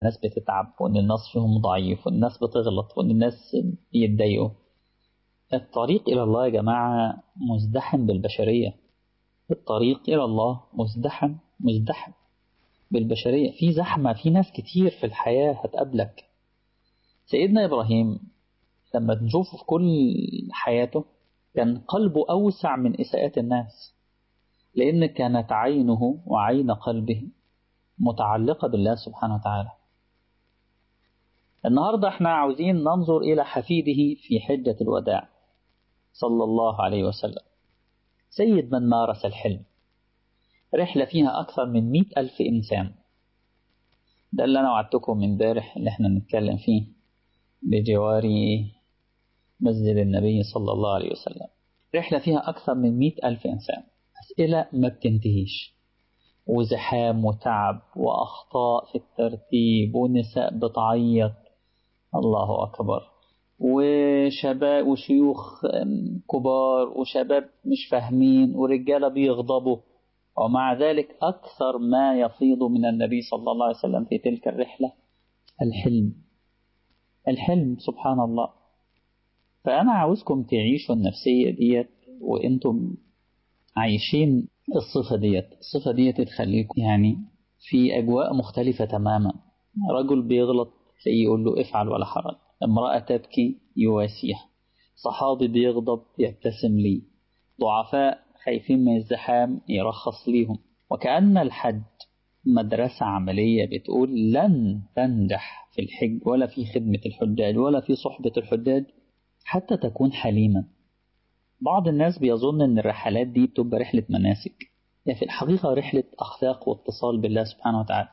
الناس بتتعب وإن الناس فيهم ضعيف والناس بتغلط وإن الناس يتضايقوا الطريق إلى الله يا جماعة مزدحم بالبشرية الطريق إلى الله مزدحم مزدحم بالبشرية في زحمة في ناس كتير في الحياة هتقابلك سيدنا إبراهيم لما نشوفه في كل حياته كان قلبه أوسع من إساءات الناس لأن كانت عينه وعين قلبه متعلقة بالله سبحانه وتعالى النهاردة احنا عاوزين ننظر إلى حفيده في حجة الوداع صلى الله عليه وسلم سيد من مارس الحلم رحلة فيها أكثر من مئة ألف إنسان ده اللي أنا وعدتكم من بارح اللي احنا نتكلم فيه بجوار مسجد النبي صلى الله عليه وسلم رحلة فيها أكثر من مئة ألف إنسان أسئلة ما بتنتهيش وزحام وتعب وأخطاء في الترتيب ونساء بتعيط الله أكبر وشباب وشيوخ كبار وشباب مش فاهمين ورجالة بيغضبوا ومع ذلك أكثر ما يفيض من النبي صلى الله عليه وسلم في تلك الرحلة الحلم الحلم سبحان الله فأنا عاوزكم تعيشوا النفسية ديت وإنتم عايشين الصفة ديت الصفة ديت تخليكم يعني في أجواء مختلفة تماما رجل بيغلط تلاقيه يقول له افعل ولا حرج امرأة تبكي يواسيها صحابي بيغضب يبتسم لي ضعفاء خايفين من الزحام يرخص ليهم وكأن الحج مدرسة عملية بتقول لن تنجح في الحج ولا في خدمة الحجاج ولا في صحبة الحجاج حتى تكون حليما بعض الناس بيظن ان الرحلات دي بتبقى رحلة مناسك يعني في الحقيقة رحلة أخلاق واتصال بالله سبحانه وتعالى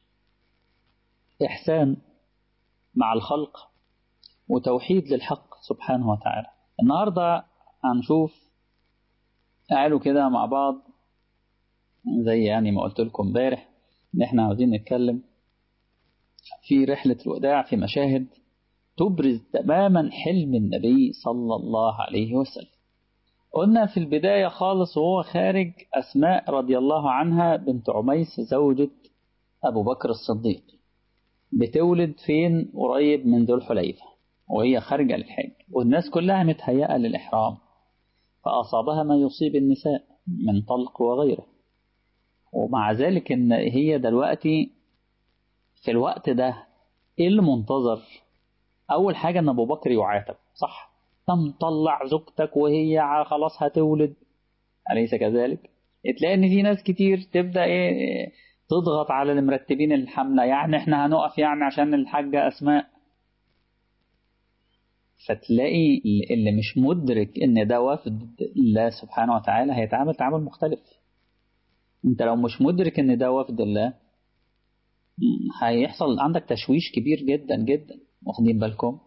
إحسان مع الخلق وتوحيد للحق سبحانه وتعالى النهاردة هنشوف تعالوا كده مع بعض زي يعني ما قلت لكم امبارح ان احنا عاوزين نتكلم في رحلة الوداع في مشاهد تبرز تماما حلم النبي صلى الله عليه وسلم قلنا في البداية خالص وهو خارج أسماء رضي الله عنها بنت عميس زوجة أبو بكر الصديق بتولد فين قريب من ذو الحليفة وهي خارجة للحج والناس كلها متهيئة للإحرام فأصابها ما يصيب النساء من طلق وغيره ومع ذلك إن هي دلوقتي في الوقت ده إيه اللي منتظر أول حاجة إن أبو بكر يعاتب صح تطلع زوجتك وهي خلاص هتولد أليس كذلك تلاقي إن في ناس كتير تبدأ إيه تضغط على المرتبين الحملة يعني إحنا هنقف يعني عشان الحاجة أسماء فتلاقي اللي مش مدرك ان ده وفد الله سبحانه وتعالى هيتعامل تعامل مختلف انت لو مش مدرك ان ده وفد الله هيحصل عندك تشويش كبير جدا جدا واخدين بالكم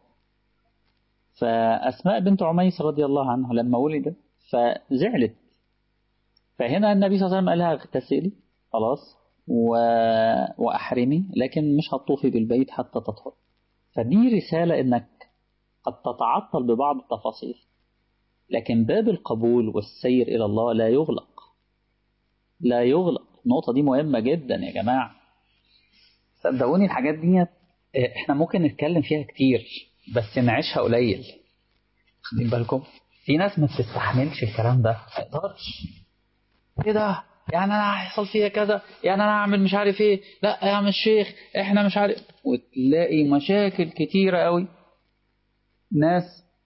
فأسماء بنت عميس رضي الله عنها لما ولدت فزعلت فهنا النبي صلى الله عليه وسلم قال لها اغتسلي خلاص و... وأحرمي لكن مش هتطوفي بالبيت حتى تطهر فدي رسالة انك قد تتعطل ببعض التفاصيل لكن باب القبول والسير إلى الله لا يغلق لا يغلق النقطة دي مهمة جدا يا جماعة صدقوني الحاجات دي احنا ممكن نتكلم فيها كتير بس نعيشها قليل خدين بالكم في ناس ما بتستحملش الكلام ده ما يقدرش ايه ده يعني انا هيحصل فيها كذا يعني انا اعمل مش عارف ايه لا يا عم الشيخ احنا مش عارف وتلاقي مشاكل كتيرة قوي ناس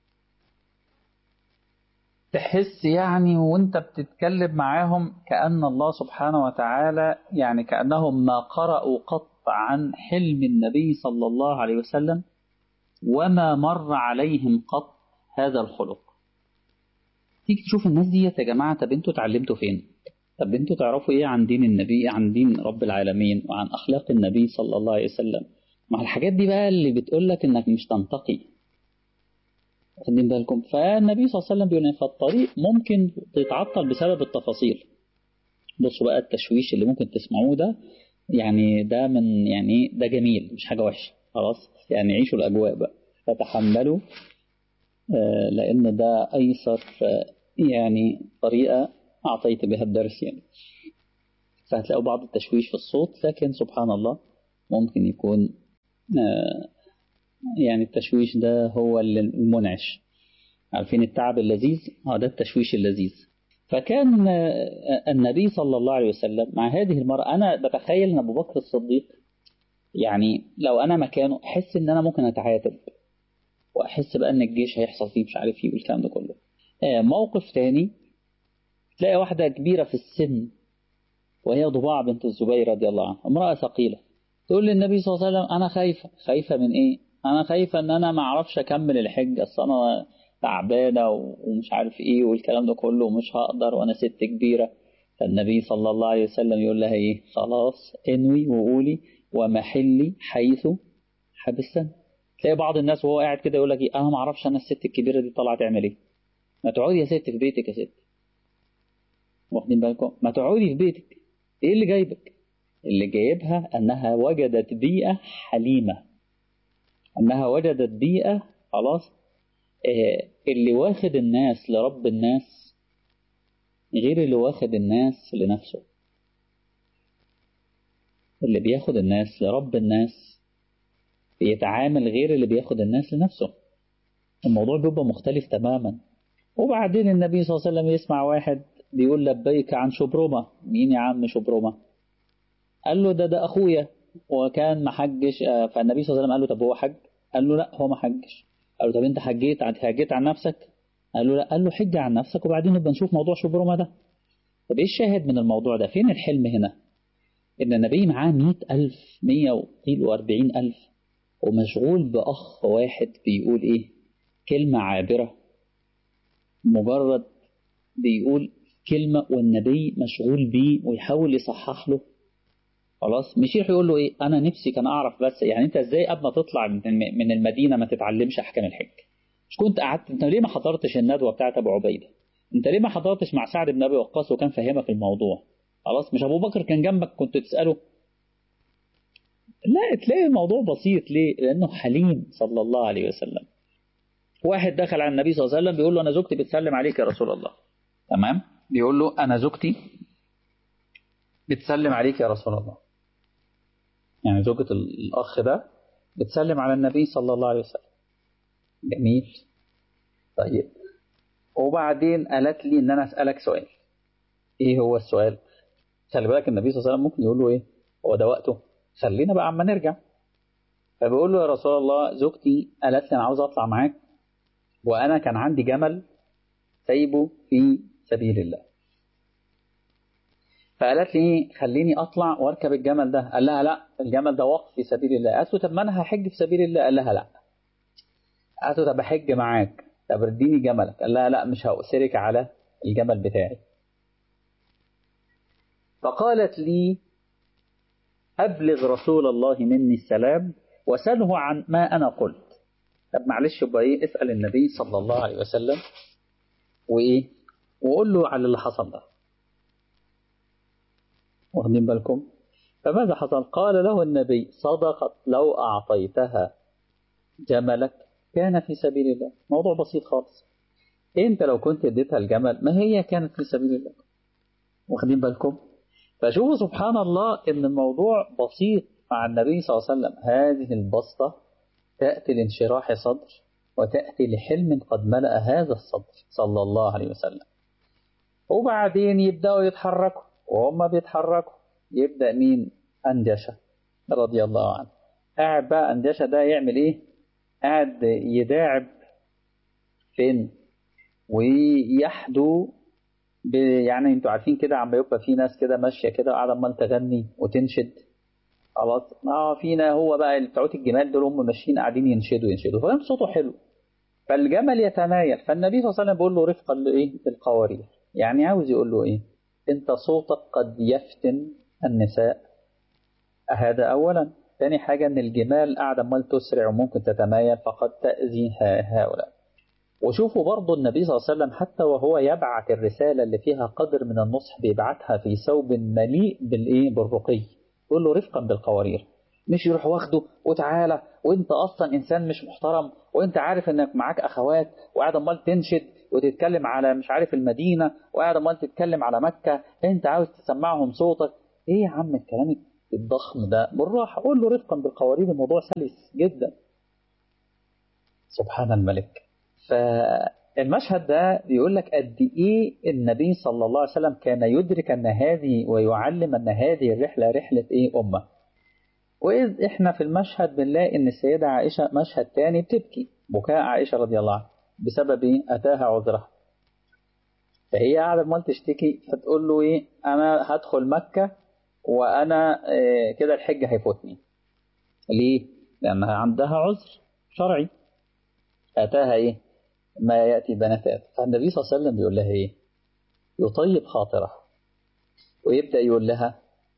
تحس يعني وانت بتتكلم معاهم كأن الله سبحانه وتعالى يعني كأنهم ما قرأوا قط عن حلم النبي صلى الله عليه وسلم وما مر عليهم قط هذا الخلق تيجي تشوف الناس دي يا جماعة طب انتوا اتعلمتوا فين طب انتوا تعرفوا ايه عن دين النبي عن دين رب العالمين وعن اخلاق النبي صلى الله عليه وسلم مع الحاجات دي بقى اللي بتقول لك انك مش تنتقي واخدين بالكم فالنبي صلى الله عليه وسلم بيقول فالطريق ممكن تتعطل بسبب التفاصيل بصوا بقى التشويش اللي ممكن تسمعوه ده يعني ده من يعني ده جميل مش حاجة وحشة خلاص يعني عيشوا الأجواء بقى فتحملوا آه لأن ده أيسر آه يعني طريقة أعطيت بها الدرس يعني فهتلاقوا بعض التشويش في الصوت لكن سبحان الله ممكن يكون يعني التشويش ده هو المنعش عارفين التعب اللذيذ اه ده التشويش اللذيذ فكان النبي صلى الله عليه وسلم مع هذه المرأة أنا بتخيل أن أبو بكر الصديق يعني لو أنا مكانه أحس إن أنا ممكن أتعاتب وأحس بقى إن الجيش هيحصل فيه مش عارف إيه والكلام ده كله موقف تاني تلاقي واحدة كبيرة في السن وهي ضباع بنت الزبير رضي الله عنها امرأة ثقيلة تقول للنبي صلى الله عليه وسلم أنا خايفة خايفة من إيه أنا خايفة إن أنا ما أعرفش أكمل الحج أصل أنا تعبانة ومش عارف إيه والكلام ده كله ومش هقدر وأنا ست كبيرة فالنبي صلى الله عليه وسلم يقول لها إيه خلاص انوي وقولي ومحلي حيث حبستني تلاقي بعض الناس وهو قاعد كده يقول لك إيه أنا ما أعرفش أنا الست الكبيرة دي طالعة تعمل إيه ما تقعدي يا ست في بيتك يا ست واخدين بالكم ما تقعدي في بيتك ايه اللي جايبك اللي جايبها انها وجدت بيئة حليمة انها وجدت بيئة خلاص آه اللي واخد الناس لرب الناس غير اللي واخد الناس لنفسه اللي بياخد الناس لرب الناس بيتعامل غير اللي بياخد الناس لنفسه الموضوع بيبقى مختلف تماما وبعدين النبي صلى الله عليه وسلم يسمع واحد بيقول لبيك عن شبرمة مين يا عم شبرمة قال له ده ده أخويا وكان محجش فالنبي صلى الله عليه وسلم قال له طب هو حج قال له لا هو ما حجش قال له طب انت حجيت حجيت عن نفسك قال له لا قال له حج عن نفسك وبعدين نبقى نشوف موضوع شبرمة ده طب ايه الشاهد من الموضوع ده فين الحلم هنا ان النبي معاه مئة ألف مية وأربعين ألف ومشغول بأخ واحد بيقول ايه كلمة عابرة مجرد بيقول كلمة والنبي مشغول بيه ويحاول يصحح له خلاص مش يروح يقول له ايه انا نفسي كان اعرف بس يعني انت ازاي قبل ما تطلع من المدينة ما تتعلمش احكام الحج مش كنت قعدت انت ليه ما حضرتش الندوة بتاعت ابو عبيدة انت ليه ما حضرتش مع سعد بن ابي وقاص وكان فاهمك الموضوع خلاص مش ابو بكر كان جنبك كنت تسأله لا تلاقي الموضوع بسيط ليه لانه حليم صلى الله عليه وسلم واحد دخل على النبي صلى الله عليه وسلم بيقول له انا زوجتي بتسلم عليك يا رسول الله تمام بيقول له أنا زوجتي بتسلم عليك يا رسول الله يعني زوجة الأخ ده بتسلم على النبي صلى الله عليه وسلم جميل طيب وبعدين قالت لي إن أنا أسألك سؤال إيه هو السؤال خلي بالك النبي صلى الله عليه وسلم ممكن يقول له إيه هو ده وقته خلينا بقى عما نرجع فبيقول له يا رسول الله زوجتي قالت لي أنا عاوز أطلع معاك وأنا كان عندي جمل سايبه في سبيل الله فقالت لي خليني اطلع واركب الجمل ده قال لها لا الجمل ده وقف في سبيل الله قالت له طب ما انا هحج في سبيل الله قال لها لا قالت له طب احج معاك طب اديني جملك قال لها لا مش هأسرك على الجمل بتاعي فقالت لي أبلغ رسول الله مني السلام وسله عن ما أنا قلت طب معلش يبقى إيه اسأل النبي صلى الله عليه وسلم وإيه وقول له على اللي حصل ده واخدين بالكم فماذا حصل قال له النبي صدقت لو أعطيتها جملك كان في سبيل الله موضوع بسيط خالص انت لو كنت اديتها الجمل ما هي كانت في سبيل الله واخدين بالكم فشوفوا سبحان الله ان الموضوع بسيط مع النبي صلى الله عليه وسلم هذه البسطة تأتي لانشراح صدر وتأتي لحلم قد ملأ هذا الصدر صلى الله عليه وسلم وبعدين يبدأوا يتحركوا وهم بيتحركوا يبدأ مين أندشة رضي الله عنه قاعد بقى أندشة ده يعمل إيه قاعد يداعب فين ويحدو يعني انتوا عارفين كده عم يبقى في ناس كده ماشيه كده وقاعده عمال تغني وتنشد خلاص اه فينا هو بقى بتوع الجمال دول هم ماشيين قاعدين ينشدوا ينشدوا فكان صوته حلو فالجمل يتمايل فالنبي صلى الله عليه وسلم بيقول له رفقا لايه بالقوارير يعني عاوز يقول له ايه انت صوتك قد يفتن النساء هذا اولا ثاني حاجه ان الجمال قاعده عمال تسرع وممكن تتمايل فقد تاذي هؤلاء وشوفوا برضو النبي صلى الله عليه وسلم حتى وهو يبعث الرسالة اللي فيها قدر من النصح بيبعتها في ثوب مليء بالإيه بالرقي يقول له رفقا بالقوارير مش يروح واخده وتعالى وانت اصلا انسان مش محترم وانت عارف انك معاك اخوات وقاعد امال تنشد وتتكلم على مش عارف المدينة وقاعد امال تتكلم على مكة انت عاوز تسمعهم صوتك ايه يا عم الكلام الضخم ده بالراحة قول له رفقا بالقوارير الموضوع سلس جدا سبحان الملك فالمشهد ده بيقول لك قد ايه النبي صلى الله عليه وسلم كان يدرك ان هذه ويعلم ان هذه الرحله رحله ايه امه واذ احنا في المشهد بنلاقي ان السيده عائشه مشهد تاني بتبكي بكاء عائشه رضي الله عنها بسبب ايه اتاها عذرها فهي قاعده عمال تشتكي فتقول له ايه انا هدخل مكه وانا إيه كده الحج هيفوتني ليه لانها عندها عذر شرعي اتاها ايه ما ياتي بنات آدم فالنبي صلى الله عليه وسلم بيقول لها ايه يطيب خاطرها ويبدا يقول لها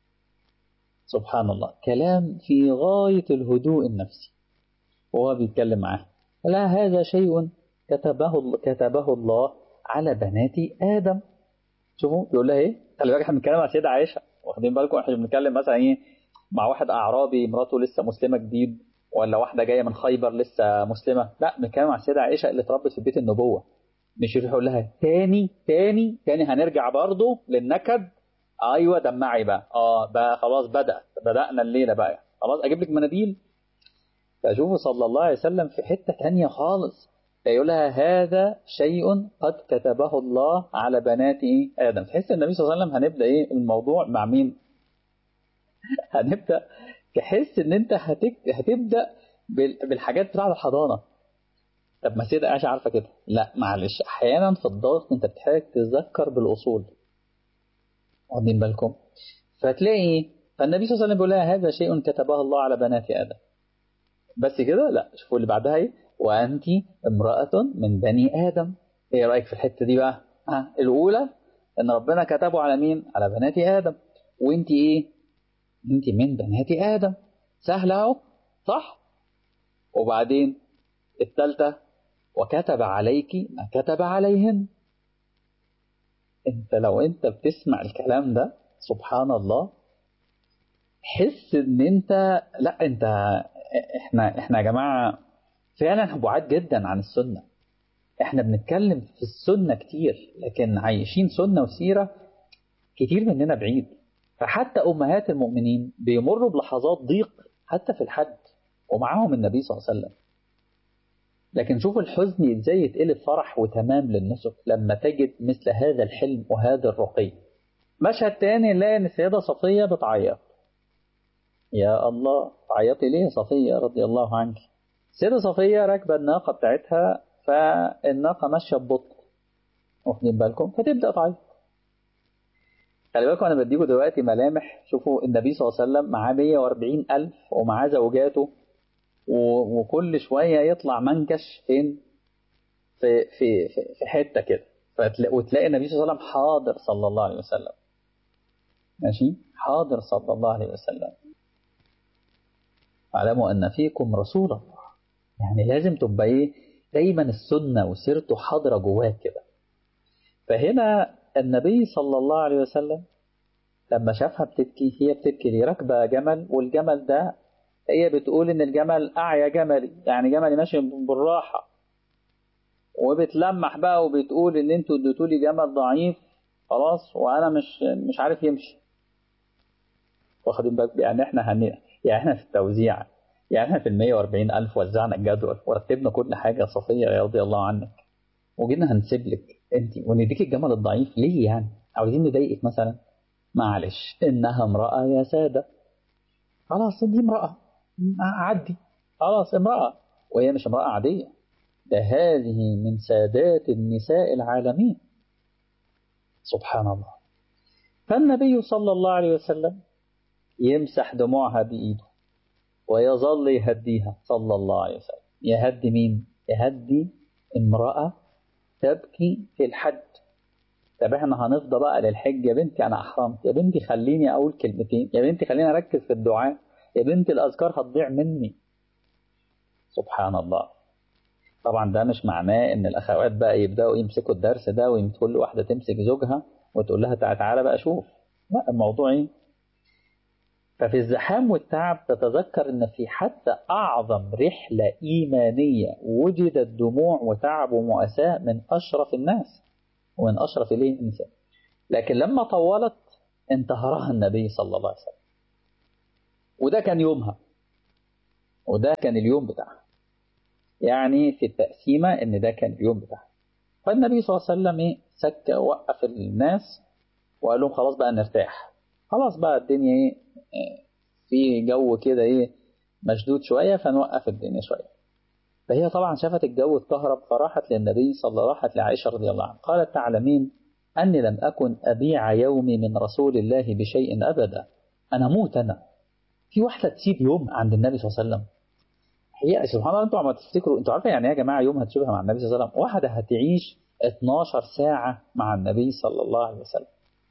سبحان الله كلام في غايه الهدوء النفسي وهو بيتكلم معاها لا هذا شيء كتبه كتبه الله على بنات ادم شوفوا بيقول لها ايه خلي بالك احنا بنتكلم على السيده عائشه واخدين بالكم احنا بنتكلم مثلا ايه مع واحد اعرابي مراته لسه مسلمه جديد ولا واحده جايه من خيبر لسه مسلمه لا بنتكلم على السيده عائشه اللي اتربت في بيت النبوه مش يروح يقول لها تاني تاني تاني هنرجع برضه للنكد ايوه دمعي بقى اه بقى خلاص بدا بدانا الليله بقى خلاص اجيب لك مناديل فشوفوا صلى الله عليه وسلم في حته تانية خالص فيقول لها هذا شيء قد كتبه الله على بنات ادم تحس النبي صلى الله عليه وسلم هنبدا ايه الموضوع مع مين هنبدا تحس ان انت هتك... هتبدا بالحاجات بتاعت الحضانه طب ما سيدة عائشة عارفة كده لا معلش أحيانا في الضغط أنت بتحتاج تتذكر بالأصول واخدين بالكم فتلاقي فالنبي صلى الله عليه وسلم بيقول لها هذا شيء كتبه الله على بنات آدم بس كده لا شوفوا اللي بعدها ايه وأنت امرأة من بني آدم ايه رأيك في الحتة دي بقى ها الأولى إن ربنا كتبه على مين على بنات آدم وأنت ايه أنت من بنات آدم سهلة أهو صح وبعدين الثالثة وكتب عليك ما كتب عليهن انت لو انت بتسمع الكلام ده سبحان الله حس ان انت لا انت احنا احنا يا جماعه فعلا بعاد جدا عن السنه احنا بنتكلم في السنه كتير لكن عايشين سنه وسيره كتير مننا بعيد فحتى امهات المؤمنين بيمروا بلحظات ضيق حتى في الحج ومعاهم النبي صلى الله عليه وسلم لكن شوف الحزن ازاي يتقلب فرح وتمام للنسك لما تجد مثل هذا الحلم وهذا الرقي مشهد تاني نلاقي ان السيدة صفية بتعيط يا الله تعيطي ليه صفية رضي الله عنك السيدة صفية راكبة الناقة بتاعتها فالناقة ماشية ببطء واخدين بالكم فتبدأ تعيط خلي بالكم انا بديكم دلوقتي ملامح شوفوا النبي صلى الله عليه وسلم معاه 140 ألف ومعاه زوجاته وكل شوية يطلع منكش فين في في في, في حتة كده وتلاقي النبي صلى الله عليه وسلم حاضر صلى الله عليه وسلم ماشي حاضر صلى الله عليه وسلم اعلموا أن فيكم رسول الله يعني لازم تبقى ايه دايما السنة وسيرته حاضرة جواك كده فهنا النبي صلى الله عليه وسلم لما شافها بتبكي هي بتبكي ليه راكبة جمل والجمل ده هي بتقول ان الجمل اعيا جملي يعني جملي ماشي بالراحة وبتلمح بقى وبتقول ان انتوا اديتوا لي جمل ضعيف خلاص وانا مش مش عارف يمشي واخدين بالك يعني احنا هن يعني احنا في التوزيع يعني احنا في ال 140 ألف وزعنا الجدول ورتبنا كل حاجة صفية رضي الله عنك وجينا هنسيب لك انت ونديك الجمل الضعيف ليه يعني عاوزين نضايقك مثلا معلش انها امرأة يا سادة خلاص دي امرأة عدي خلاص امرأة وهي مش امرأة عادية ده هذه من سادات النساء العالمين سبحان الله فالنبي صلى الله عليه وسلم يمسح دموعها بإيده ويظل يهديها صلى الله عليه وسلم يهدي مين؟ يهدي امرأة تبكي في الحج طب احنا هنفضى بقى للحج يا بنتي انا احرمت يا بنتي خليني اقول كلمتين يا بنتي خليني اركز في الدعاء يا بنتي الاذكار هتضيع مني سبحان الله طبعا ده مش معناه ان الاخوات بقى يبداوا يمسكوا الدرس ده وكل واحده تمسك زوجها وتقول لها تعالى تعالى بقى شوف لا الموضوع ايه ففي الزحام والتعب تتذكر ان في حتى اعظم رحله ايمانيه وجدت دموع وتعب ومؤاساه من اشرف الناس ومن اشرف اليه الانسان لكن لما طولت انتهرها النبي صلى الله عليه وسلم وده كان يومها وده كان اليوم بتاعها يعني في التقسيمة إن ده كان اليوم بتاعها فالنبي صلى الله عليه وسلم إيه سك وقف الناس وقال لهم خلاص بقى نرتاح خلاص بقى الدنيا إيه في جو كده إيه مشدود شوية فنوقف الدنيا شوية فهي طبعا شافت الجو اتكهرب فراحت للنبي صلى الله عليه راحت لعائشة رضي الله عنها قالت تعلمين أني لم أكن أبيع يومي من رسول الله بشيء أبدا أنا موت أنا في واحدة تسيب يوم عند النبي صلى الله عليه وسلم هي سبحان الله انتوا عم تفتكروا انتوا عارفين يعني يا جماعة يوم هتشوفها مع النبي صلى الله عليه وسلم واحدة هتعيش 12 ساعة مع النبي صلى الله عليه وسلم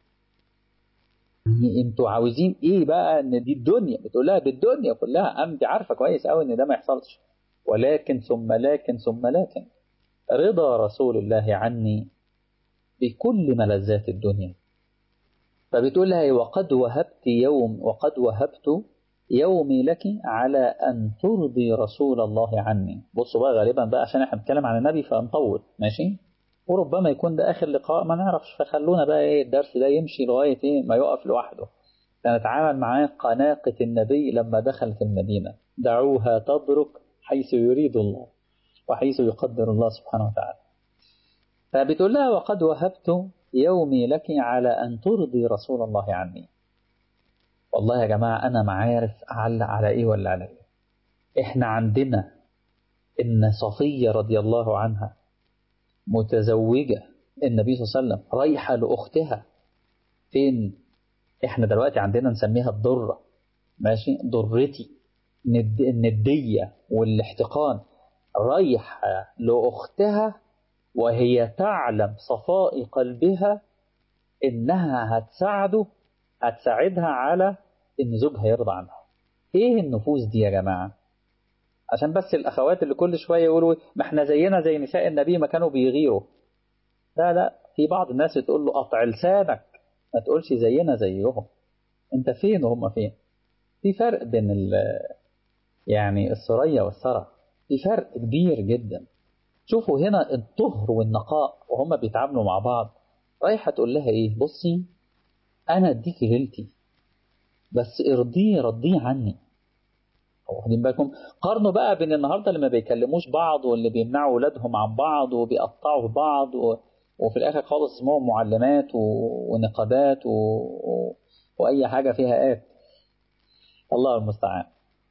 انتوا عاوزين ايه بقى ان دي الدنيا بتقول لها بالدنيا كلها انت عارفه كويس قوي ان ده ما يحصلش ولكن ثم لكن ثم لكن رضا رسول الله عني بكل ملذات الدنيا فبتقول لها وقد وهبت يوم وقد وهبت يومي لك على أن ترضي رسول الله عني بصوا بقى غالبا بقى عشان احنا بنتكلم عن النبي فنطول ماشي وربما يكون ده آخر لقاء ما نعرفش فخلونا بقى ايه الدرس ده يمشي لغاية ايه ما يقف لوحده سنتعامل معاه قناقة النبي لما دخلت المدينة دعوها تضرك حيث يريد الله وحيث يقدر الله سبحانه وتعالى فبتقول لها وقد وهبت يومي لك على أن ترضي رسول الله عني والله يا جماعة أنا ما عارف أعلق على إيه ولا على إيه إحنا عندنا إن صفية رضي الله عنها متزوجة النبي صلى الله عليه وسلم رايحة لأختها فين إحنا دلوقتي عندنا نسميها الضرة ماشي ضرتي الند... الندية والاحتقان رايحة لأختها وهي تعلم صفاء قلبها إنها هتساعده هتساعدها على إن زوجها يرضى عنها إيه النفوس دي يا جماعة عشان بس الأخوات اللي كل شوية يقولوا ما احنا زينا زي نساء النبي ما كانوا بيغيروا لا لا في بعض الناس تقول له قطع لسانك ما تقولش زينا زيهم انت فين وهم فين في فرق بين ال يعني الثريا والثرى في فرق كبير جدا شوفوا هنا الطهر والنقاء وهم بيتعاملوا مع بعض رايحة تقول لها ايه بصي انا اديكي ليلتي بس ارضيه رضيه عني واخدين بالكم قارنوا بقى بين النهارده اللي ما بيكلموش بعض واللي بيمنعوا ولادهم عن بعض وبيقطعوا بعض و... وفي الاخر خالص اسمهم معلمات و... ونقابات و... و... واي حاجه فيها ات الله المستعان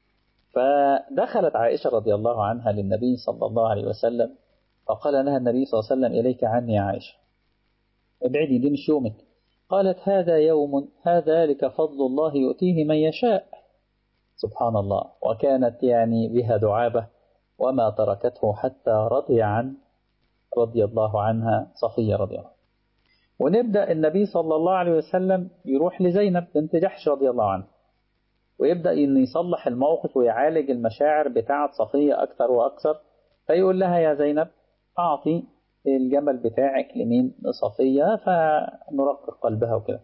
فدخلت عائشه رضي الله عنها للنبي صلى الله عليه وسلم فقال لها النبي صلى الله عليه وسلم اليك عني يا عائشه ابعدي دي مش يومك قالت هذا يوم هذا لك فضل الله يؤتيه من يشاء سبحان الله وكانت يعني بها دعابة وما تركته حتى رضي عن رضي الله عنها صفية رضي الله ونبدأ النبي صلى الله عليه وسلم يروح لزينب بنت جحش رضي الله عنها ويبدأ إنه يصلح الموقف ويعالج المشاعر بتاعة صفية أكثر وأكثر فيقول لها يا زينب أعطي الجمل بتاعك لمين لصفية فنرقق قلبها وكده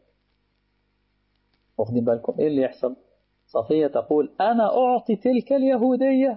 واخدين بالكم ايه اللي يحصل صفية تقول أنا أعطي تلك اليهودية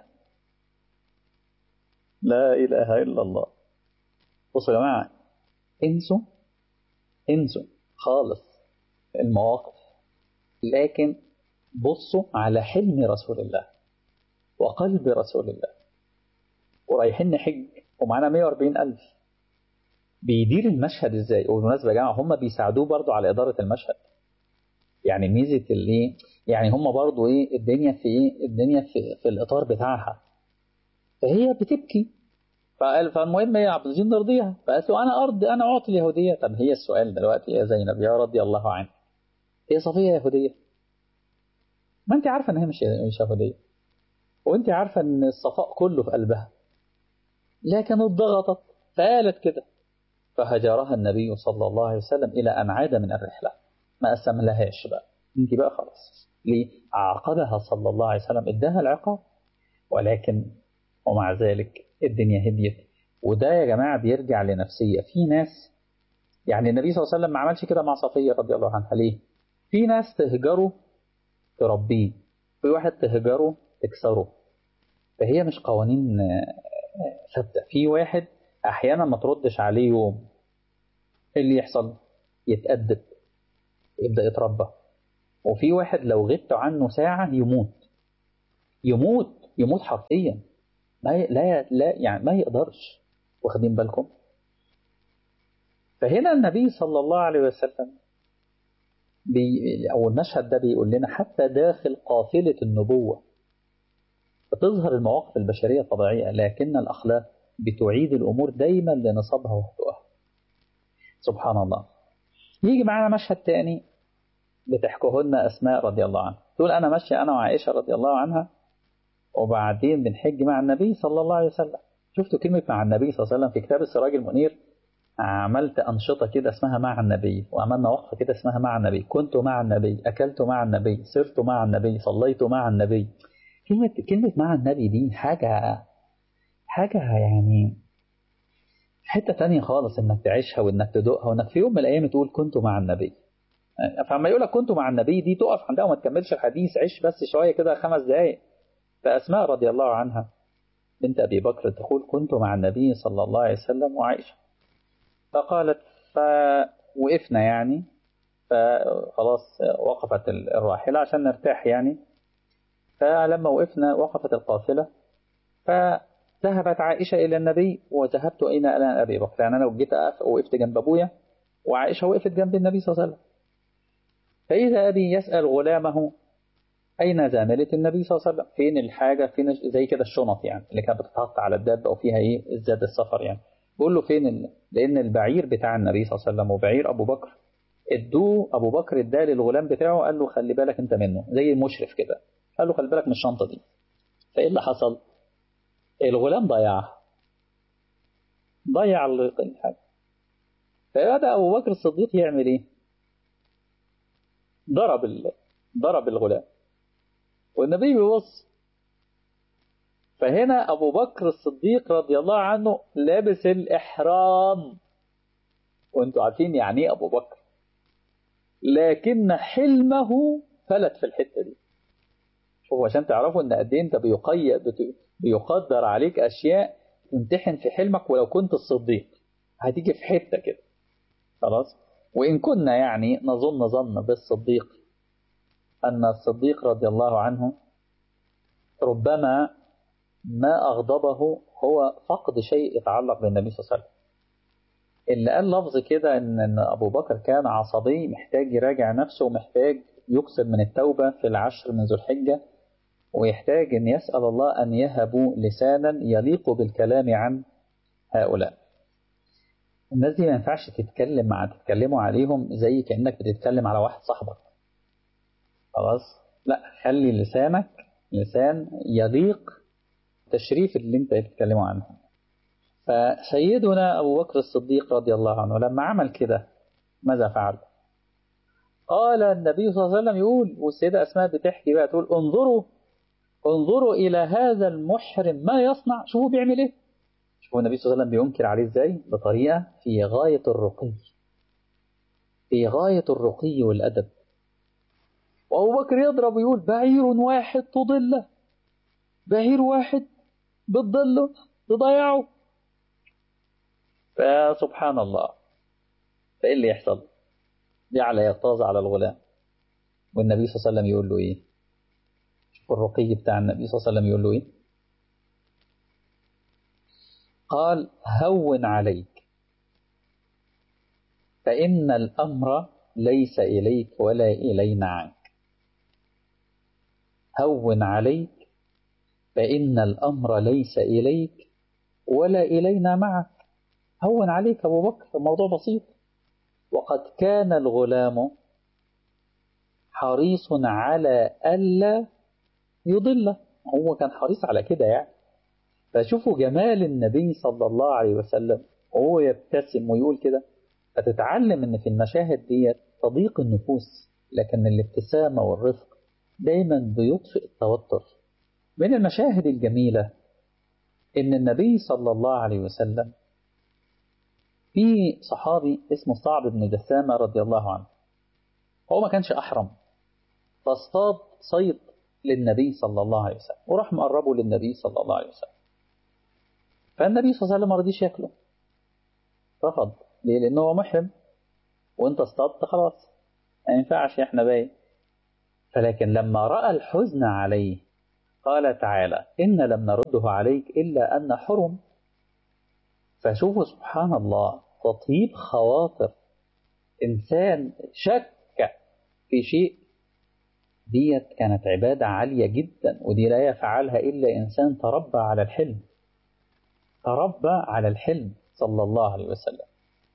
لا إله إلا الله بصوا يا جماعة انسوا انسوا خالص المواقف لكن بصوا على حلم رسول الله وقلب رسول الله ورايحين نحج ومعانا 140 ألف بيدير المشهد ازاي وبالمناسبة يا جماعة هم بيساعدوه برضو على إدارة المشهد يعني ميزة اللي يعني هم برضو ايه الدنيا في ايه الدنيا في, في الإطار بتاعها فهي بتبكي فقال فالمهم هي عبد العزيز نرضيها فقالت له أنا أرض أنا أعطي اليهودية طب هي السؤال دلوقتي يا زينب يا رضي الله عنك هي صفية يهودية ما أنت عارفة إن هي مش مش يهودية وأنت عارفة إن الصفاء كله في قلبها لكن ضغطت فقالت كده فهجرها النبي صلى الله عليه وسلم إلى أن عاد من الرحلة ما قسم لهاش بقى انت بقى خلاص ليه عاقبها صلى الله عليه وسلم اداها العقاب ولكن ومع ذلك الدنيا هديت وده يا جماعة بيرجع لنفسية في ناس يعني النبي صلى الله عليه وسلم ما عملش كده مع صفية رضي الله عنها ليه في ناس تهجره تربيه في واحد تهجره تكسره فهي مش قوانين ثابتة في واحد أحيانا ما تردش عليه يوم اللي يحصل يتأدب يبدأ يتربى وفي واحد لو غبت عنه ساعة يموت يموت يموت حرفيا ما ي... لا لا يعني ما يقدرش واخدين بالكم فهنا النبي صلى الله عليه وسلم بي أو المشهد ده بيقول لنا حتى داخل قافلة النبوة بتظهر المواقف البشرية طبيعية لكن الأخلاق بتعيد الأمور دايما لنصبها وهدوءها سبحان الله يجي معانا مشهد تاني بتحكوه لنا أسماء رضي الله عنها تقول أنا ماشية أنا وعائشة رضي الله عنها وبعدين بنحج مع النبي صلى الله عليه وسلم شفتوا كلمة مع النبي صلى الله عليه وسلم في كتاب السراج المنير عملت أنشطة كده اسمها مع النبي وعملنا وقفة كده اسمها مع النبي كنت مع النبي أكلت مع النبي سرت مع النبي صليت مع النبي كلمة كلمة مع النبي دي حاجة حاجة يعني حتة تانية خالص إنك تعيشها وإنك تدوقها وإنك في يوم من الأيام تقول كنت مع النبي فلما يقول لك كنت مع النبي دي تقف عندها وما تكملش الحديث عيش بس شوية كده خمس دقايق فأسماء رضي الله عنها بنت أبي بكر تقول كنت مع النبي صلى الله عليه وسلم وعائشة فقالت فوقفنا يعني فخلاص وقفت الراحلة عشان نرتاح يعني فلما وقفنا وقفت القافلة فذهبت عائشة إلى النبي وذهبت أين أنا أبي بكر يعني أنا جيت وقفت جنب أبويا وعائشة وقفت جنب النبي صلى الله عليه وسلم فإذا أبي يسأل غلامه أين زاملة النبي صلى الله عليه وسلم فين الحاجة فين زي كده الشنط يعني اللي كانت بتتحط على الدابة أو فيها إيه الزاد السفر يعني بقول له فين ال... لأن البعير بتاع النبي صلى الله عليه وسلم وبعير أبو بكر ادوه أبو بكر اداه للغلام بتاعه قال له خلي بالك أنت منه زي المشرف كده قال له خلي بالك من الشنطة دي فإيه اللي حصل؟ الغلام ضيعها ضيع الحاجة فبدأ أبو بكر الصديق يعمل إيه؟ ضرب ال... ضرب الغلام والنبي بيبص فهنا أبو بكر الصديق رضي الله عنه لابس الإحرام وانتوا عارفين يعني ايه أبو بكر لكن حلمه فلت في الحتة دي شوفوا عشان تعرفوا ان قد ايه انت بيقيد بيقدر عليك اشياء تمتحن في حلمك ولو كنت الصديق هتيجي في حته كده خلاص وان كنا يعني نظن ظن بالصديق ان الصديق رضي الله عنه ربما ما اغضبه هو فقد شيء يتعلق بالنبي صلى الله عليه وسلم اللي قال لفظ كده ان ان ابو بكر كان عصبي محتاج يراجع نفسه ومحتاج يكسب من التوبه في العشر من ذو الحجه ويحتاج أن يسأل الله أن يهبوا لسانا يليق بالكلام عن هؤلاء الناس دي ما ينفعش تتكلم مع تتكلموا عليهم زي كأنك بتتكلم على واحد صاحبك خلاص لا خلي لسانك لسان يليق تشريف اللي انت بتتكلموا عنه فسيدنا أبو بكر الصديق رضي الله عنه لما عمل كده ماذا فعل قال النبي صلى الله عليه وسلم يقول والسيدة أسماء بتحكي بقى تقول انظروا انظروا إلى هذا المحرم ما يصنع شوفوا بيعمل إيه شوفوا النبي صلى الله عليه وسلم بينكر عليه إزاي بطريقة في غاية الرقي في غاية الرقي والأدب وأبو بكر يضرب ويقول بعير واحد تضله بعير واحد بتضله تضيعه فسبحان الله فإيه اللي يحصل جعل يغتاظ على الغلام والنبي صلى الله عليه وسلم يقول له إيه الرقي بتاع النبي صلى الله عليه وسلم يقول له إيه قال هون عليك فإن الأمر ليس إليك ولا إلينا عنك هون عليك فإن الأمر ليس إليك ولا إلينا معك هون عليك أبو بكر الموضوع بسيط وقد كان الغلام حريص على ألا يضله هو كان حريص على كده يعني فشوفوا جمال النبي صلى الله عليه وسلم وهو يبتسم ويقول كده فتتعلم ان في المشاهد دي تضيق النفوس لكن الابتسامة والرفق دايما بيطفئ التوتر من المشاهد الجميلة ان النبي صلى الله عليه وسلم في صحابي اسمه صعب بن جسامة رضي الله عنه هو ما كانش أحرم فاصطاد صيد للنبي صلى الله عليه وسلم وراح مقربه للنبي صلى الله عليه وسلم فالنبي صلى الله عليه وسلم ما رضيش ياكله رفض ليه؟ لأنه هو محرم وأنت اصطادت خلاص ما ينفعش إحنا باين فلكن لما رأى الحزن عليه قال تعالى إن لم نرده عليك إلا أن حرم فشوفوا سبحان الله تطيب خواطر إنسان شك في شيء ديت كانت عبادة عالية جدا ودي لا يفعلها إلا إنسان تربى على الحلم تربى على الحلم صلى الله عليه وسلم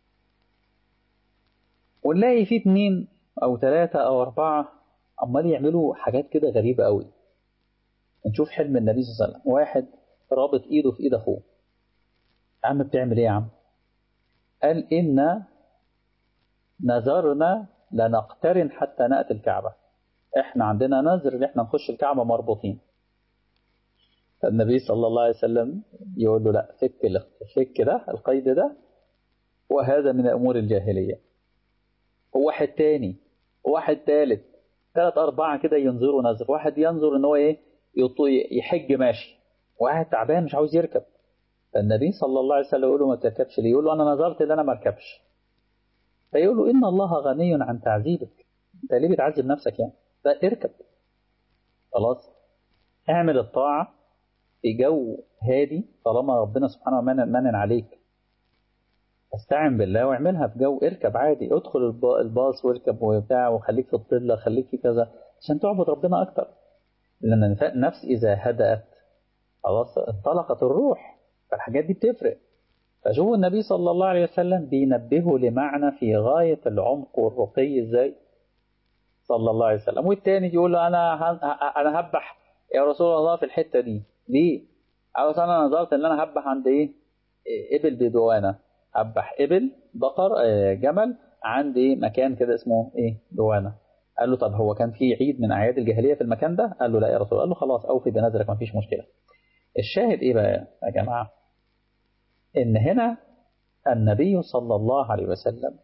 ونلاقي في اتنين أو ثلاثة أو أربعة عمال يعملوا حاجات كده غريبة قوي نشوف حلم النبي صلى الله عليه وسلم واحد رابط إيده في إيد أخوه يا عم بتعمل إيه يا عم قال إن نذرنا لنقترن حتى نأتي الكعبة احنا عندنا نذر ان احنا نخش الكعبة مربوطين فالنبي صلى الله عليه وسلم يقول له لا فك فك ده القيد ده وهذا من أمور الجاهلية وواحد تاني وواحد تالت ثلاث أربعة كده ينظروا نذر واحد ينظر ان هو ايه يحج ماشي واحد تعبان مش عاوز يركب فالنبي صلى الله عليه وسلم يقول له ما تركبش ليه يقول له انا نظرت ان انا ما اركبش فيقول له ان الله غني عن تعذيبك انت ليه بتعذب نفسك يعني فاركب خلاص اعمل الطاعة في جو هادي طالما ربنا سبحانه منن عليك استعن بالله واعملها في جو اركب عادي ادخل الباص واركب وبتاع وخليك في الضلة خليك في كذا عشان تعبد ربنا اكتر لان النفس اذا هدأت خلاص انطلقت الروح فالحاجات دي بتفرق فشوفوا النبي صلى الله عليه وسلم بينبهه لمعنى في غاية العمق والرقي ازاي صلى الله عليه وسلم والتاني يقول له انا انا هبح يا رسول الله في الحتة دي ليه؟ أو أنا نظرت إن أنا هبح عند إيه؟ إبل بدوانة هبح إبل بقر جمل عند إيه مكان كده اسمه إيه دوانة قال له طب هو كان في عيد من أعياد الجاهلية في المكان ده؟ قال له لا يا رسول قال له خلاص أوفي بنذرك مفيش مشكلة الشاهد إيه بقى يا جماعة؟ إن هنا النبي صلى الله عليه وسلم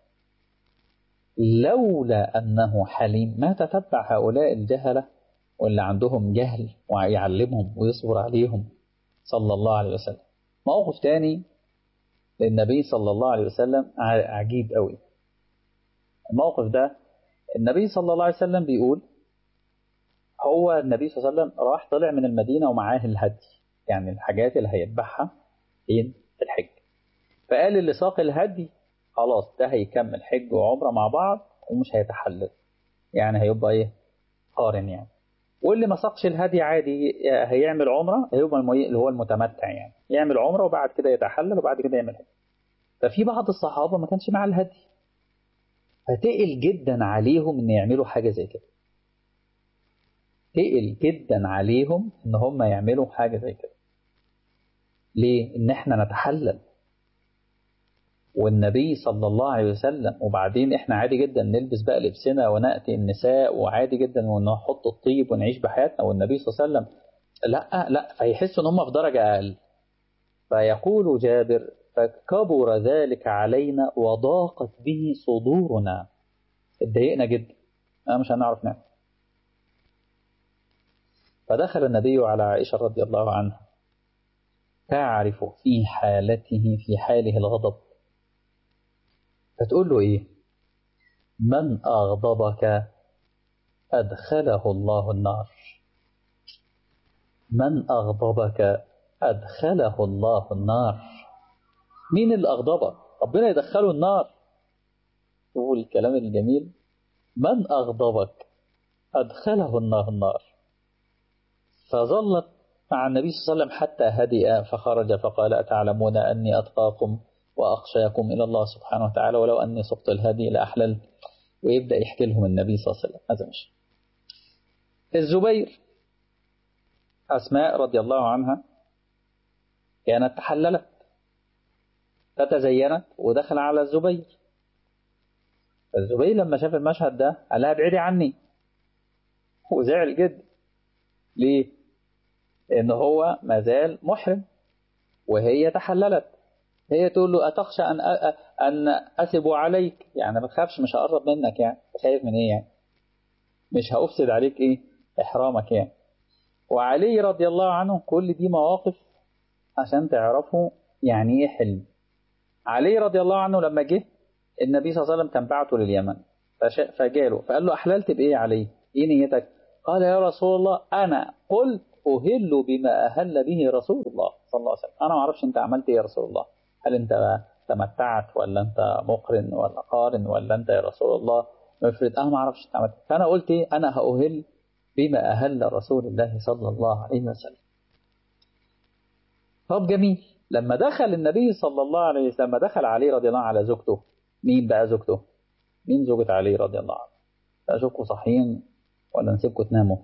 لولا أنه حليم ما تتبع هؤلاء الجهلة واللي عندهم جهل ويعلمهم ويصبر عليهم صلى الله عليه وسلم موقف تاني للنبي صلى الله عليه وسلم عجيب قوي الموقف ده النبي صلى الله عليه وسلم بيقول هو النبي صلى الله عليه وسلم راح طلع من المدينة ومعاه الهدي يعني الحاجات اللي هيذبحها فين في الحج فقال اللي ساق الهدي خلاص ده هيكمل حج وعمرة مع بعض ومش هيتحلل يعني هيبقى ايه قارن يعني واللي ما ساقش الهدي عادي هيعمل عمرة هيبقى اللي هو المتمتع يعني يعمل عمرة وبعد كده يتحلل وبعد كده يعمل هدي ففي بعض الصحابة ما كانش معاه الهدي فتقل جدا عليهم ان يعملوا حاجة زي كده تقل جدا عليهم ان هم يعملوا حاجة زي كده ليه ان احنا نتحلل والنبي صلى الله عليه وسلم وبعدين احنا عادي جدا نلبس بقى لبسنا ونأتي النساء وعادي جدا ونحط الطيب ونعيش بحياتنا والنبي صلى الله عليه وسلم لا لا فيحسوا ان هم في درجة اقل فيقول جابر فكبر ذلك علينا وضاقت به صدورنا اتضايقنا جدا أنا مش هنعرف نعمل فدخل النبي على عائشة رضي الله عنها تعرف في حالته في حاله الغضب فتقول له إيه من أغضبك أدخله الله النار من أغضبك أدخله الله النار مين اللي أغضبك ربنا يدخله النار شوفوا الكلام الجميل من أغضبك أدخله الله النار فظلت مع النبي صلى الله عليه وسلم حتى هدئ فخرج فقال أتعلمون أني أتقاكم وأخشاكم إلى الله سبحانه وتعالى ولو أني سقط الهدي لأحلل ويبدأ يحكي لهم النبي صلى الله عليه وسلم هذا مش الزبير أسماء رضي الله عنها كانت تحللت فتزينت ودخل على الزبير الزبير لما شاف المشهد ده قال لها ابعدي عني وزعل جدا ليه؟ لأن هو مازال محرم وهي تحللت هي تقول له أتخشى أن أن أثب عليك يعني ما تخافش مش هقرب منك يعني خايف من إيه يعني مش هأفسد عليك إيه إحرامك يعني وعلي رضي الله عنه كل دي مواقف عشان تعرفوا يعني إيه حلم علي رضي الله عنه لما جه النبي صلى الله عليه وسلم كان بعته لليمن فجاله فقال له أحللت بإيه علي إيه نيتك قال يا رسول الله أنا قلت أهل بما أهل به رسول الله صلى الله عليه وسلم أنا ما أعرفش أنت عملت إيه يا رسول الله هل أنت تمتعت ولا أنت مقرن ولا قارن ولا أنت يا رسول الله مفرد أنا ما أعرفش أنت عملت فأنا قلت إيه أنا هأهل بما أهل رسول الله صلى الله عليه وسلم طب جميل لما دخل النبي صلى الله عليه وسلم لما دخل علي رضي الله على زوجته مين بقى زوجته مين زوجة علي رضي الله عنه أشوفكم صحيين ولا نسيبكم تناموا